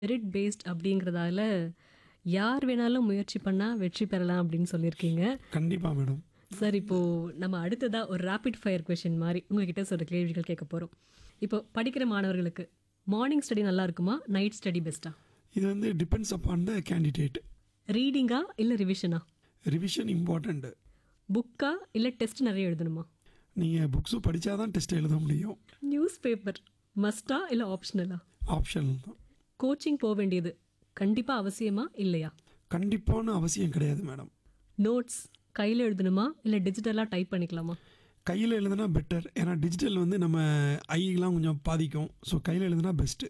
merit paste அப்படிங்கிறதால யார் வேணாலும் முயற்சி பண்ணால் வெற்றி பெறலாம் அப்படின்னு சொல்லியிருக்கீங்க கண்டிப்பாக மேடம் சார் இப்போது நம்ம அடுத்ததாக ஒரு ரேபிட் ஃபயர் கொஷின் மாதிரி உங்ககிட்ட சில கேள்விகள் கேட்க போகிறோம் இப்போ படிக்கிற மாணவர்களுக்கு மார்னிங் ஸ்டடி நல்லா இருக்குமா நைட் ஸ்டடி பெஸ்ட்டா இது வந்து டிபெண்ட்ஸ் அப்பான் த கேண்டிடேட் ரீடிங்கா இல்லை ரிவிஷனா ரிவிஷன் இம்பார்ட்டண்ட்டு புக்கா இல்லை டெஸ்ட் நிறைய எழுதணுமா நீங்கள் புக்ஸு படித்தா தான் டெஸ்ட் எழுத முடியும் நியூஸ் பேப்பர் மஸ்டா இல்லை ஆப்ஷனலா ஆப்ஷனல் தான் கோச்சிங் போக வேண்டியது கண்டிப்பாக அவசியமா இல்லையா கண்டிப்பான அவசியம் கிடையாது மேடம் நோட்ஸ் கையில் எழுதணுமா இல்லை டிஜிட்டலாக டைப் பண்ணிக்கலாமா கையில் எழுதுனா பெட்டர் ஏன்னா டிஜிட்டல் வந்து நம்ம ஐயெல்லாம் கொஞ்சம் பாதிக்கும் ஸோ கையில் எழுதுனா பெஸ்ட்டு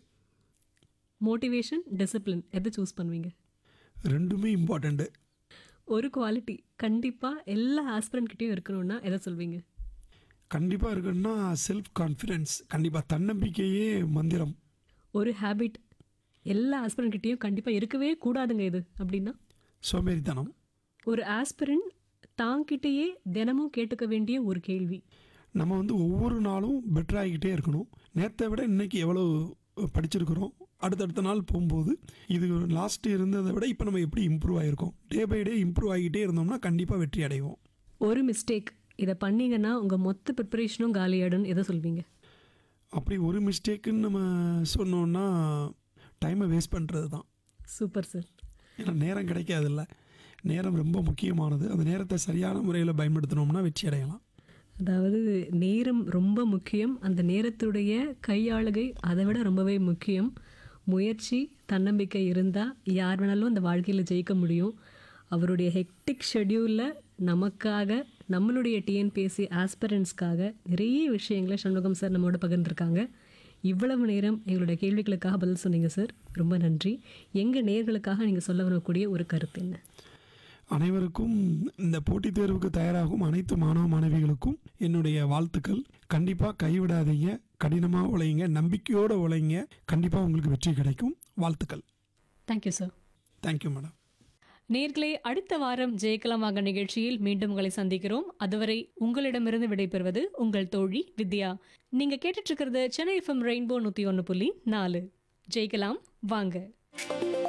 மோட்டிவேஷன் டிசிப்ளின் எதை சூஸ் பண்ணுவீங்க ரெண்டுமே இம்பார்ட்டண்ட்டு ஒரு குவாலிட்டி கண்டிப்பாக எல்லா ஆஸ்பிரண்ட்கிட்டையும் இருக்கணும்னா எதை சொல்வீங்க கண்டிப்பாக இருக்குன்னா செல்ஃப் கான்ஃபிடென்ஸ் கண்டிப்பாக தன்னம்பிக்கையே மந்திரம் ஒரு ஹேபிட் எல்லா ஆஸ்பிரண்ட்கிட்டையும் கண்டிப்பாக இருக்கவே கூடாதுங்க இது அப்படின்னா சோம்பேறித்தனம் ஒரு ஆஸ்பிரண்ட் தாங்கிட்டேயே தினமும் கேட்டுக்க வேண்டிய ஒரு கேள்வி நம்ம வந்து ஒவ்வொரு நாளும் பெட்டர் ஆகிக்கிட்டே இருக்கணும் நேற்றை விட இன்னைக்கு எவ்வளோ படிச்சிருக்கிறோம் அடுத்தடுத்த நாள் போகும்போது இது லாஸ்ட் இருந்ததை விட இப்போ நம்ம எப்படி இம்ப்ரூவ் ஆகிருக்கோம் டே பை டே இம்ப்ரூவ் ஆகிக்கிட்டே இருந்தோம்னா கண்டிப்பாக வெற்றி அடைவோம் ஒரு மிஸ்டேக் இதை பண்ணீங்கன்னா உங்கள் மொத்த ப்ரிப்பரேஷனும் காலியாடுன்னு எதை சொல்வீங்க அப்படி ஒரு மிஸ்டேக்குன்னு நம்ம சொன்னோன்னா டைமை வேஸ்ட் பண்ணுறது தான் சூப்பர் சார் ஏன்னா நேரம் கிடைக்காதுல்ல நேரம் ரொம்ப முக்கியமானது அந்த நேரத்தை சரியான முறையில் பயன்படுத்தினோம்னா வெற்றி அடையலாம் அதாவது நேரம் ரொம்ப முக்கியம் அந்த நேரத்துடைய கையாளுகை அதை விட ரொம்பவே முக்கியம் முயற்சி தன்னம்பிக்கை இருந்தால் யார் வேணாலும் அந்த வாழ்க்கையில் ஜெயிக்க முடியும் அவருடைய ஹெக்டிக் ஷெட்யூலில் நமக்காக நம்மளுடைய டிஎன்பிஎஸ்சி ஆஸ்பிரண்ட்ஸ்க்காக நிறைய விஷயங்களை சண்முகம் சார் நம்மோட பகிர்ந்துருக்காங்க இவ்வளவு நேரம் எங்களுடைய கேள்விகளுக்காக பதில் சொன்னீங்க சார் ரொம்ப நன்றி எங்கள் நேர்களுக்காக நீங்கள் சொல்ல வரக்கூடிய ஒரு கருத்து என்ன அனைவருக்கும் இந்த போட்டித் தேர்வுக்கு தயாராகும் அனைத்து மாணவ மாணவிகளுக்கும் என்னுடைய வாழ்த்துக்கள் கண்டிப்பாக கைவிடாதீங்க கடினமாக உழைங்க நம்பிக்கையோடு உழைங்க கண்டிப்பாக உங்களுக்கு வெற்றி கிடைக்கும் வாழ்த்துக்கள் தேங்க்யூ சார் தேங்க்யூ மேடம் நேர்களே அடுத்த வாரம் ஜெயக்கலமாக நிகழ்ச்சியில் மீண்டும் உங்களை சந்திக்கிறோம் அதுவரை உங்களிடமிருந்து விடைபெறுவது உங்கள் தோழி வித்யா நீங்க கேட்டுட்டு இருக்கிறது சென்னை எஃப்எம் ரெயின்போ நூத்தி ஒன்று புள்ளி நாலு ஜெயிக்கலாம் வாங்க